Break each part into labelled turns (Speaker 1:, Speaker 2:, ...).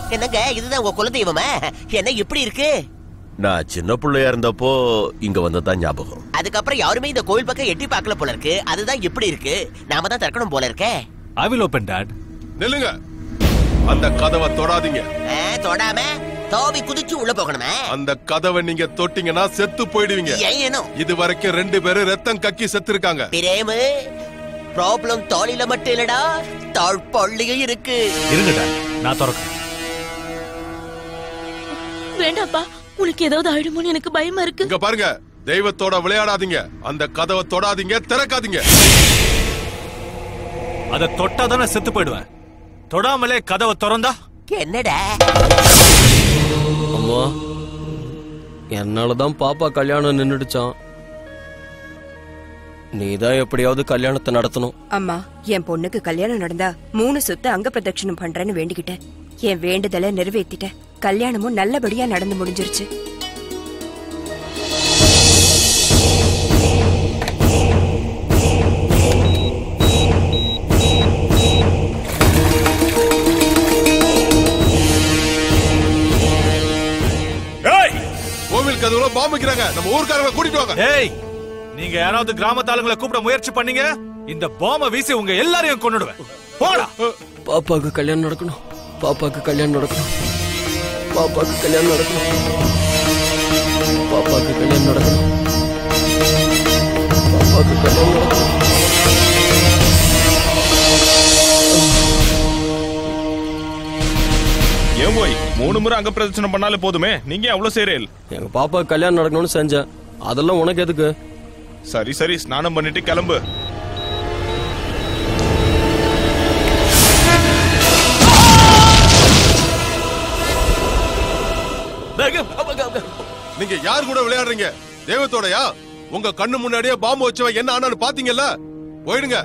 Speaker 1: என்னங்க இதுதான் உங்க குலதெய்வமா என்ன இப்படி இருக்கு
Speaker 2: நான் சின்ன பிள்ளையா இருந்தப்போ இங்க வந்ததான் ஞாபகம்
Speaker 1: அதுக்கப்புறம் யாருமே இந்த கோவில் பக்கம் எட்டி பார்க்கல போல இருக்கு அதுதான் இப்படி இருக்கு நாம தான் திறக்கணும் போல இருக்கே
Speaker 3: ஐ வில் ஓபன் டாட்
Speaker 4: நில்லுங்க அந்த கதவை தொடாதீங்க
Speaker 1: ஆ, தொடாம தோவி குதிச்சு உள்ள போகணுமே
Speaker 4: அந்த கதவை நீங்க தொட்டீங்கன்னா செத்து போயிடுவீங்க
Speaker 1: ஏனும்
Speaker 4: இது வரைக்கும் ரெண்டு பேரும் ரத்தம் கக்கி செத்து இருக்காங்க
Speaker 1: பிரேமு ப்ராப்ளம் தோலில மட்டும் இல்லடா தாழ்பள்ளியும் இருக்கு
Speaker 3: இருங்க டாட் நான் திறக்கிறேன்
Speaker 5: வேண்டாப்பா உனக்கு ஏதாவது ஆயிடுமோன்னு எனக்கு பயமா இருக்கு
Speaker 4: இங்க பாருங்க தெய்வத்தோட விளையாடாதீங்க அந்த கதவை தொடாதீங்க திறக்காதீங்க
Speaker 3: அதை தொட்டா தானே செத்து போயிடுவேன் தொடாமலே கதவை திறந்தா
Speaker 1: என்னடா
Speaker 6: அம்மா என்னாலதான் பாப்பா கல்யாணம் நின்னுடுச்சான் நீதான் எப்படியாவது கல்யாணத்தை நடத்தணும்
Speaker 7: அம்மா என் பொண்ணுக்கு கல்யாணம் நடந்தா மூணு சொத்து அங்க பிரதட்சணம் பண்றேன்னு வேண்டிக்கிட்டேன் என் வேண்டுதலை நிறைவேத்திட்டேன் கல்யாணமும் நல்லபடியா நடந்து முடிஞ்சிருச்சு
Speaker 3: ஏய்
Speaker 4: கோவில் கதவுல பாம்பு வைக்கிறாங்க நம்ம ஊர்க்காரங்க கூட்டிட்டு வாங்க
Speaker 3: ஏய் நீங்க யாராவது கிராமத்து ஆளுங்களை கூப்பிட முயற்சி பண்ணீங்க இந்த பாம்ப வீசி உங்க எல்லாரையும் கொன்னுடுவேன் போடா
Speaker 6: பாப்பாக்கு கல்யாணம் நடக்கணும் பாப்பாக்கு கல்யாணம் நடக்கணும் பாப்பாக்கு கல்யாணம் நடக்கணும் பாப்பாக்கு கல்யாணம் நடக்கணும் பாப்பாக்கு கல்யாணம் நடக்கணும்
Speaker 8: ஏன் போய் மூணு முறை அங்க பிரதட்சணம் பண்ணாலே போதுமே நீங்க ஏன் அவ்வளவு செய்றீல்
Speaker 6: எங்க பாப்பாக்கு கல்யாணம் நடக்கணும்னு செஞ்சேன் அதெல்லாம் உனக்கு எதுக்கு
Speaker 8: சரி சரி ஸ்நானம் பண்ணிட்டு கிளம்பு
Speaker 4: நீங்க யார் கூட விளையாடுறீங்க தெய்வத்தோடயா உங்க கண்ணு முன்னாடியே பாம்பு வச்சவன் என்ன ஆனான்னு பாத்தீங்கல்ல போயிடுங்க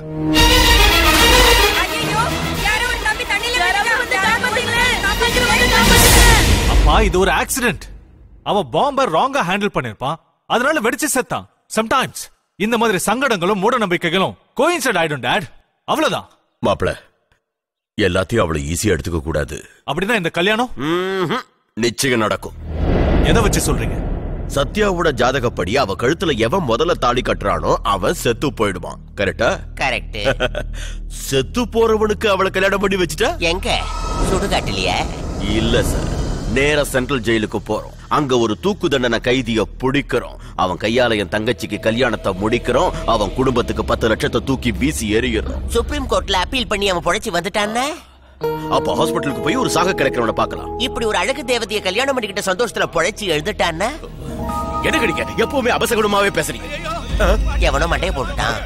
Speaker 3: அப்பா இது ஒரு ஆக்சிடென்ட் அவன் பாம்ப ராங்கா ஹேண்டில் பண்ணிருப்பான் அதனால வெடிச்சு செத்தான் சம்டைம்ஸ் இந்த மாதிரி சங்கடங்களும் மூட நம்பிக்கைகளும் கோயின்சைட் ஆயிடும் டாட் அவ்வளவுதான்
Speaker 2: மாப்பிள எல்லாத்தையும் அவ்வளவு ஈஸியா எடுத்துக்க கூடாது
Speaker 3: அப்படின்னா இந்த கல்யாணம்
Speaker 2: ம்ஹும். நிச்சயம் நடக்கும்
Speaker 3: எதை வச்சு சொல்றீங்க
Speaker 2: சத்யாவோட ஜாதகப்படி அவ கழுத்துல எவன் முதல்ல தாலி கட்டுறானோ அவன் செத்து போயிடுவான் கரெக்டா
Speaker 1: கரெக்ட்
Speaker 2: செத்து போறவனுக்கு அவளை கல்யாணம் பண்ணி வச்சுட்டா
Speaker 1: எங்க சுடுகாட்டிலியா
Speaker 2: இல்ல சார் நேரா சென்ட்ரல் ஜெயிலுக்கு போறோம் அங்க ஒரு தூக்கு தண்டனை கைதிய பிடிக்கிறோம் அவன் கையால என் தங்கச்சிக்கு கல்யாணத்தை முடிக்கிறோம் அவன் குடும்பத்துக்கு பத்து லட்சத்தை தூக்கி வீசி எறிகிறோம்
Speaker 1: சுப்ரீம் கோர்ட்ல அப்பீல் பண்ணி அவன் பொழைச்சு வந்துட்டான்னா
Speaker 2: அப்ப ஹாஸ்பிட்டலுக்கு போய் ஒரு சாக கிடைக்கிறவனை பார்க்கலாம்
Speaker 1: இப்படி ஒரு அழகு தேவதைய கல்யாணம் பண்ணிக்கிட்ட சந்தோஷத்துல பொழைச்சு எழுந்துட்டான்னா
Speaker 2: என்ன கிடைக்க எப்பவுமே அபசகுணமாவே பேசுறீங்க
Speaker 1: எவனோ மண்டைய போட்டுட்டான்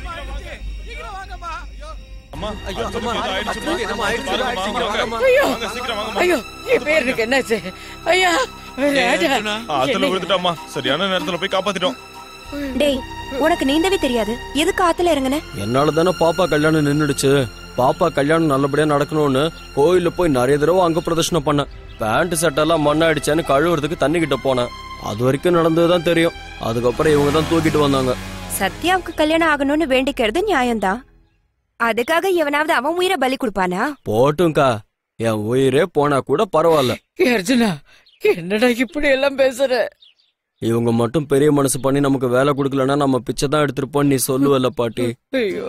Speaker 9: ஐயோ ஐயோ என் பேருக்கு என்னாச்சு ஐயா ராஜா
Speaker 8: ஆத்துல விழுந்துட்டாமா சரியான நேரத்துல போய் காப்பாத்திட்டோம்
Speaker 7: டேய் உனக்கு நீந்தவே தெரியாது எதுக்கு ஆத்துல இறங்குன
Speaker 6: என்னால தானே பாப்பா கல்யாணம் நின்னுடுச்சு பாப்பா கல்யாணம் நல்லபடியா நடக்கணும்னு கோயில்ல போய் நிறைய தடவை அங்க பிரதர்ஷனம் பண்ணேன் பேண்ட் சட்டெல்லாம் மண்ணாயிடுச்சேன்னு கழுவுறதுக்கு தண்ணி கிட்ட போனேன் அது வரைக்கும் நடந்ததுதான் தெரியும் அதுக்கப்புறம் இவங்க தான் தூக்கிட்டு வந்தாங்க
Speaker 7: சத்யாவுக்கு கல்யாணம் ஆகணும்னு வேண்டிக்கிறது நியாயம்தான் அதுக்காக எவனாவது அவன் உயிரை பலி கொடுப்பானா
Speaker 6: போட்டும்க்கா என் உயிரே போனா கூட பரவாயில்ல
Speaker 9: அர்ஜுனா என்னடா இப்படி எல்லாம் பேசுற
Speaker 6: இவங்க மட்டும் பெரிய மனசு பண்ணி நமக்கு வேலை கொடுக்கலன்னா நம்ம பிச்சை தான் எடுத்திருப்போம் நீ சொல்லுவல்ல பாட்டி
Speaker 9: ஐயோ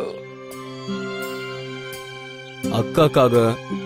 Speaker 6: அக்காக்காக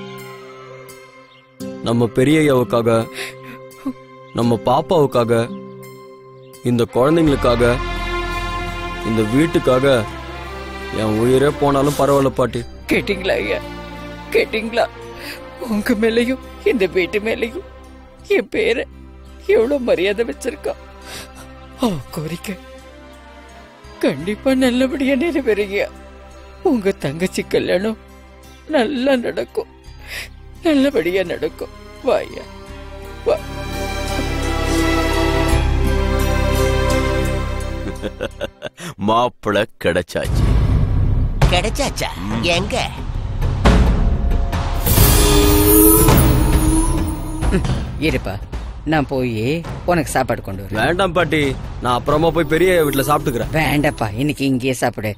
Speaker 6: நம்ம பெரியய்யாவுக்காக நம்ம பாப்பாவுக்காக இந்த குழந்தைங்களுக்காக இந்த வீட்டுக்காக என் உயிரே போனாலும் பரவாயில்ல பாட்டி
Speaker 9: கேட்டீங்களா ஐயா கேட்டீங்களா உங்க மேலையும் இந்த வீட்டு மேலையும் என் பேரை எவ்வளவு மரியாதை வச்சிருக்கான் அவ கோரிக்கை கண்டிப்பா நல்லபடியா நிறைவேறீங்க உங்க தங்கச்சி கல்யாணம் நல்லா நடக்கும் நல்லபடியா நடக்கும் வாயா வா
Speaker 2: மாப்பிள கிடைச்சாச்சு
Speaker 1: கிடைச்சாச்சா எங்க
Speaker 9: இருப்பா நான் போய் உனக்கு சாப்பாடு கொண்டு வரேன்
Speaker 6: வேண்டாம் பாட்டி நான் அப்புறமா போய் பெரிய வீட்டுல சாப்பிட்டுக்கிறேன்
Speaker 9: வேண்டாப்பா இன்னைக்கு இங்கேயே சாப்பிடு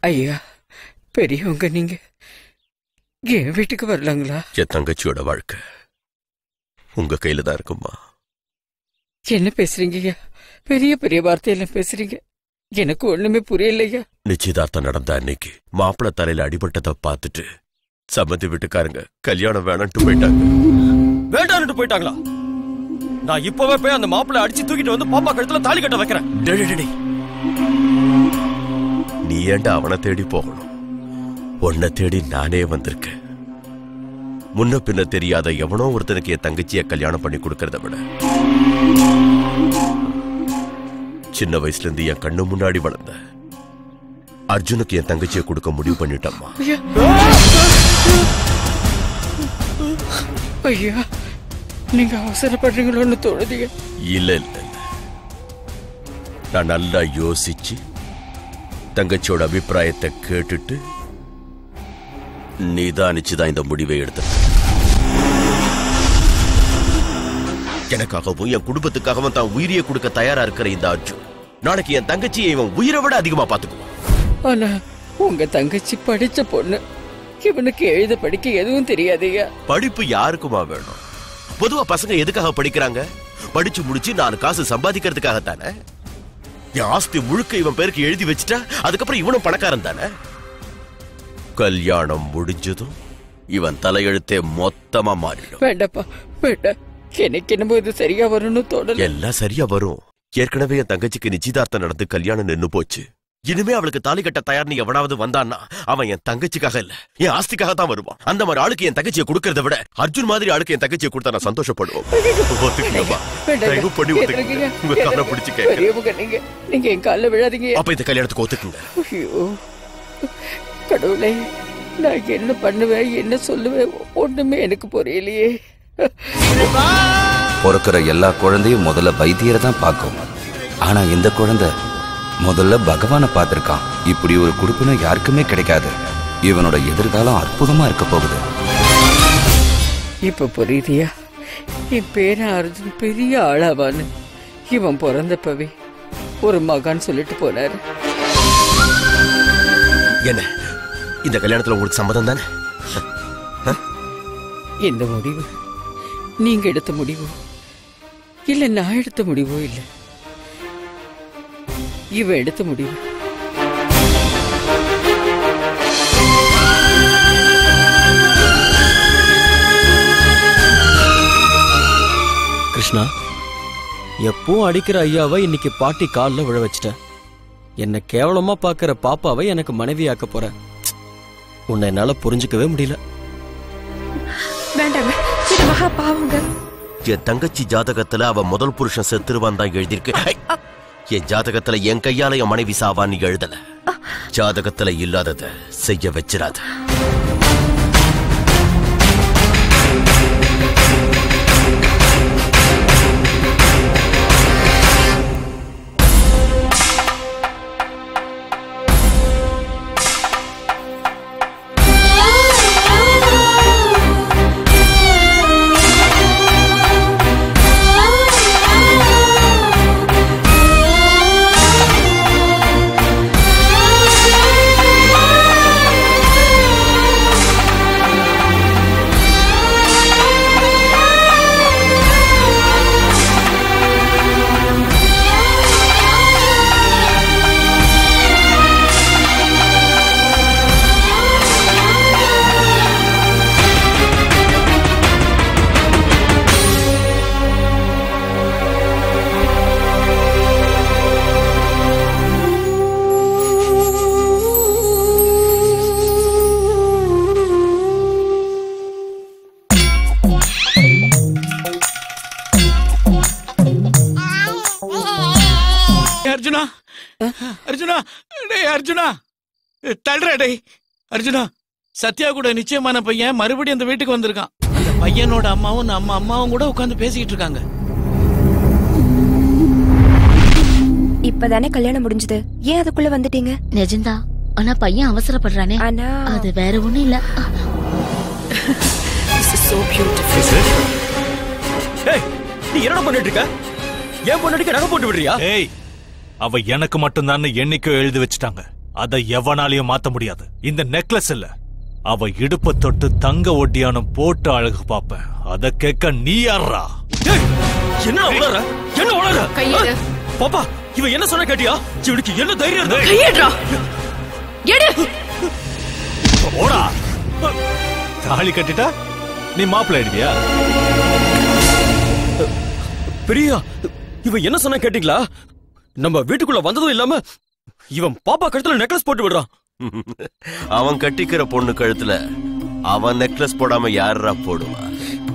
Speaker 9: ஐயா பெரியவங்க நீங்க என் வீட்டுக்கு வரலாங்களா
Speaker 4: என் தங்கச்சியோட வாழ்க்கை உங்க கையில தான் இருக்குமா
Speaker 9: என்ன பேசுறீங்க ஐயா பெரிய பெரிய வார்த்தையெல்லாம் பேசுறீங்க எனக்கு ஒண்ணுமே புரியலையா
Speaker 4: நிச்சயதார்த்தம் நடந்த அன்னைக்கு மாப்பிள்ளை தலையில அடிபட்டதை பார்த்துட்டு சம்மந்தி வீட்டுக்காரங்க கல்யாணம் வேணான்ட்டு போயிட்டாங்க
Speaker 6: வேண்டான்னுட்டு போயிட்டாங்களா நான் இப்பவே போய் அந்த மாப்பிள்ளை அடிச்சு தூக்கிட்டு வந்து பாப்பா கழுத்துல தாலி கட்ட வைக்கிறேன்
Speaker 4: டேய், டேய், டேய். நீ ஏன்டா அவனை தேடி போகணும் உன்னை தேடி நானே வந்திருக்கேன் முன்ன பின்ன தெரியாத எவனோ ஒருத்தனுக்கு என் தங்கச்சிய கல்யாணம் பண்ணி கொடுக்கறத விட சின்ன வயசுல இருந்து என் கண்ணு முன்னாடி வளர்ந்த அர்ஜுனுக்கு என் தங்கச்சியை கொடுக்க முடிவு பண்ணிட்டம்மா
Speaker 9: ஐயா நீங்க அவசரப்படுறீங்களோன்னு தோணுதுங்க
Speaker 4: இல்ல இல்ல இல்ல. நான் நல்லா யோசிச்சு தங்கச்சியோட அபிப்பிராயத்தை கேட்டுட்டு நிதானிச்சு தான் இந்த முடிவை எடுத்த எனக்காகவும் என் குடும்பத்துக்காகவும் தான் உயிரியை கொடுக்க தயாரா இருக்கிற இந்த அர்ஜுன் நாளைக்கு என் தங்கச்சியை இவன் உயிரை விட அதிகமா பாத்துக்குவான்
Speaker 9: ஆனா உங்க தங்கச்சி படிச்ச பொண்ணு இவனுக்கு எழுத படிக்க எதுவும் தெரியாதையா
Speaker 4: படிப்பு யாருக்குமா வேணும் பொதுவா பசங்க எதுக்காக படிக்கிறாங்க படிச்சு முடிச்சு நாலு காசு சம்பாதிக்கிறதுக்காக தானே என் ஆஸ்தி முழுக்க இவன் பேருக்கு எழுதி வச்சுட்டா அதுக்கப்புறம் இவனும் பணக்காரன் தானே கல்யாணம் முடிஞ்சதும் இவன் தலையெழுத்தே மொத்தமா மாறிடும்
Speaker 9: வேண்டாப்பா வேண்டாம் எனக்கு என்னமோ இது சரியா வரும்னு தோணல
Speaker 4: எல்லாம் சரியா வரும் ஏற்கனவே என் தங்கச்சிக்கு நிச்சயதார்த்தம் நடந்து கல்யாணம் நின்னு போச்சு இனிமே அவளுக்கு தாலி கட்ட தயார்னு எவனாவது வந்தான்னா அவன் என் தங்கச்சிக்காக இல்ல என் ஆஸ்திக்காக தான் வருவான் அந்த மாதிரி ஆளுக்கு என் தங்கச்சியை கொடுக்கறத விட அர்ஜுன் மாதிரி ஆளுக்கு என் தங்கச்சியை கொடுத்தா நான் சந்தோஷப்படுவோம் ஒத்துக்கங்கம்மா. தயவு பண்ணி ஒத்துக்கங்க உங்க காலை பிடிச்சு கேட்க
Speaker 9: பெரியவங்க நீங்க நீங்க என் கால்ல விழாதீங்க
Speaker 4: அப்ப இந்த கல்யாணத்துக்கு ஒத்துக்குங்க
Speaker 9: ஐயோ கடவுளே நான் என்ன பண்ணுவேன் என்ன சொல்லுவேன் ஒண்ணுமே எனக்கு புரியலையே
Speaker 10: பிறக்கிற எல்லா குழந்தையும் முதல்ல வைத்தியரை தான் பார்க்கும் ஆனா இந்த குழந்தை முதல்ல பகவானை பார்த்திருக்கான் இப்படி ஒரு குடுப்பினம் யாருக்குமே கிடைக்காது இவனோட எதிர்காலம் அற்புதமா இருக்க போகுது
Speaker 9: இப்ப புரியுதியா என் பேர அர்ஜுன் பெரிய ஆளாவான்னு இவன் பிறந்தப்பவே ஒரு மகான் சொல்லிட்டு போனாரு
Speaker 4: என்ன இந்த கல்யாணத்துல உங்களுக்கு சம்மதம் தானே
Speaker 9: இந்த முடிவு நீங்க எடுத்த முடிவோ இல்ல நான் எடுத்த முடிவோ இல்ல இவ எடுத்த முடிவு
Speaker 6: கிருஷ்ணா எப்பவும் அடிக்கிற ஐயாவை இன்னைக்கு பாட்டி காலில் விழ வச்சிட்டேன் என்னை கேவலமா பார்க்கிற பாப்பாவை எனக்கு மனைவியாக்க போற உன்னை என்னால புரிஞ்சுக்கவே முடியல
Speaker 7: வேண்டாங்க இது மகா பாவங்க
Speaker 4: என் தங்கச்சி ஜாதகத்துல அவ முதல் புருஷன் செத்துருவான் தான் எழுதியிருக்கு ஐ! என் ஜாதகத்துல என் கையால என் மனைவி சாவான்னு எழுதல ஜாதகத்துல இல்லாதத செய்ய வச்சிடாத
Speaker 11: அர்ஜுனா அர்ஜுனா டேய் அர்ஜுனா தள்ளுற டேய் அர்ஜுனா சத்யா கூட நிச்சயமான பையன் மறுபடியும் அந்த வீட்டுக்கு வந்திருக்கான் அந்த பையனோட அம்மாவும் நம்ம அம்மாவும் கூட உட்கார்ந்து பேசிக்கிட்டு இருக்காங்க
Speaker 7: இப்பதானே கல்யாணம் முடிஞ்சது ஏன் அதுக்குள்ள வந்துட்டீங்க
Speaker 5: நிஜம்தான் ஆனா பையன் அவசரப்படுறானே
Speaker 7: ஆனா
Speaker 5: அது வேற ஒண்ணும் இல்ல
Speaker 6: ஏய் நீ என்னடா பண்ணிட்டு இருக்க ஏன் பொண்டாட்டிக்கு நகை போட்டு விடுறியா
Speaker 3: ஏய் அவ எனக்கு மட்டும்தான் என்னைக்கோ எழுதி வச்சுட்டாங்க அதை எவனாலையும் மாத்த முடியாது இந்த நெக்லஸ் இல்ல அவ இடுப்ப தொட்டு தங்க ஒட்டியானம் போட்டு அழகு பாப்பேன் அத கேட்க நீ யாரா
Speaker 6: என்ன உளற என்ன உளற
Speaker 5: கையெடு.
Speaker 6: பாப்பா இவன் என்ன சொன்ன கேட்டியா இவனுக்கு என்ன தைரியம் இருந்தா
Speaker 5: கையேடுறா. எடு
Speaker 3: ஓடா தாலி கட்டிட்டா நீ மாப்பிள்ளை ஆயிடுவியா
Speaker 6: பிரியா இவன் என்ன சொன்ன கேட்டீங்களா நம்ம வீட்டுக்குள்ள வந்ததும் இல்லாம இவன் பாப்பா கழுத்துல நெக்லஸ் போட்டு விடுறான்
Speaker 4: அவன் கட்டிக்கிற பொண்ணு கழுத்துல அவன் நெக்லஸ் போடாம யாரா போடுவா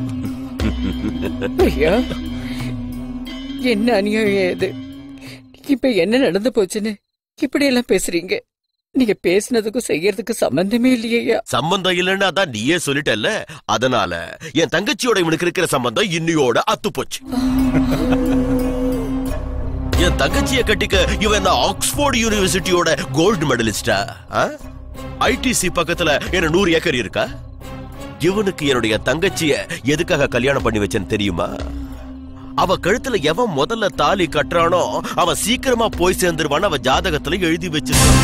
Speaker 9: ஐயா என்ன அநியாயம் இது இப்ப என்ன நடந்து போச்சுன்னு இப்படி எல்லாம் பேசுறீங்க நீங்க பேசுனதுக்கும் செய்யறதுக்கும் சம்பந்தமே இல்லையா
Speaker 4: சம்பந்தம் இல்லைன்னு அதான் நீயே சொல்லிட்டல்ல அதனால என் தங்கச்சியோட இவனுக்கு இருக்கிற சம்பந்தம் இன்னியோட அத்து போச்சு என் தங்கச்சிய கட்டிக்க இவன் என்ன ஆக்ஸ்போர்ட் யூனிவர்சிட்டியோட கோல்டு மெடலிஸ்டா ஐடிசி பக்கத்துல என்ன நூறு ஏக்கர் இருக்கா இவனுக்கு என்னுடைய தங்கச்சிய எதுக்காக கல்யாணம் பண்ணி வச்சேன்னு தெரியுமா அவ கழுத்துல எவன் முதல்ல தாலி கட்டுறானோ அவன் சீக்கிரமா போய் சேர்ந்துருவான்னு அவ ஜாதகத்துல எழுதி வச்சிருக்கான்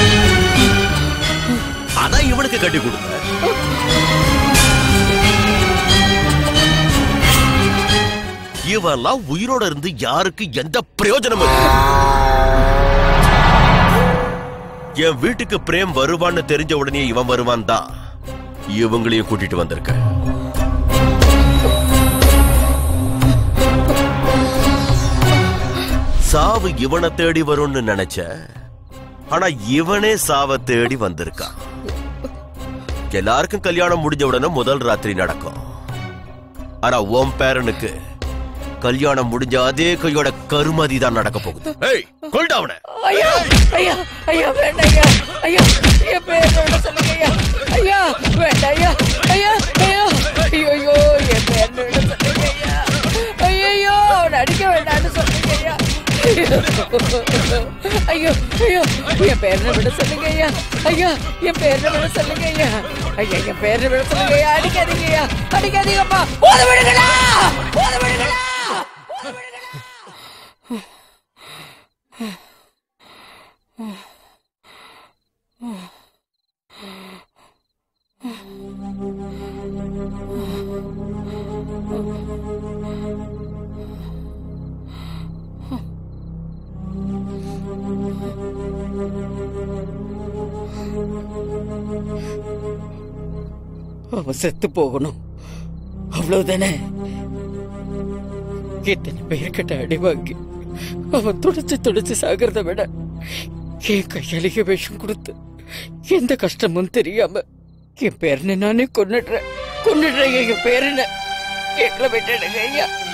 Speaker 4: அதான் இவனுக்கு கட்டி கொடுத்த இவெல்லாம் உயிரோட இருந்து யாருக்கு எந்த பிரயோஜனமும் இல்லை. என் வீட்டுக்கு பிரேம் வருவான்னு தெரிஞ்ச உடனே இவன் வருவான் தான் இவங்களையும் கூட்டிட்டு வந்திருக்க சாவு இவனை தேடி வரும்னு நினைச்ச ஆனா இவனே சாவ தேடி வந்திருக்கான் எல்லாருக்கும் கல்யாணம் முடிஞ்ச உடனே முதல் ராத்திரி நடக்கும் ஆனா உன் பேரனுக்கு கல்யாணம் முடிஞ்ச அதே கையோட கருமதி தான் நடக்க போகுது ஏய் கொல்டா அவனை
Speaker 9: ஐயா ஐயா ஐயா வேண்டாம் ஐயா ஐயா என் பேர் வேண்டாம் சொல்லுங்க ஐயா ஐயா வேண்டாம் ஐயா ஐயா ஐயா ஐயோ ஐயோ என் பேர் வேண்டாம் சொல்லுங்க ஐயா ஐயோ அவனை அடிக்க வேண்டாம்னு சொல்லுங்க ஐயா ஐயோ ஐயோ என் பேரை விட சொல்லுங்க ஐயா ஐயா என் பேரை விட சொல்லுங்க ஐயா ஐயா என் பேரை விட சொல்லுங்க ஐயா அடிக்காதீங்க ஐயா அடிக்காதீங்கப்பா ஓத விடுங்களா ஓத விடுங்களா அவன் செத்து போகணும் அவ்வளவுதானே எத்தனை பேர்கிட்ட அடி வாங்கி அவன் துடிச்சு துடிச்சு சாகிறத விட என் கையாலேயே விஷம் கொடுத்து எந்த கஷ்டமும் தெரியாம என் பேரனை நானே கொன்னுடுறேன் கொன்னுடுறேன் என் பேரனை எங்களை விட்டுடுங்க ஐயா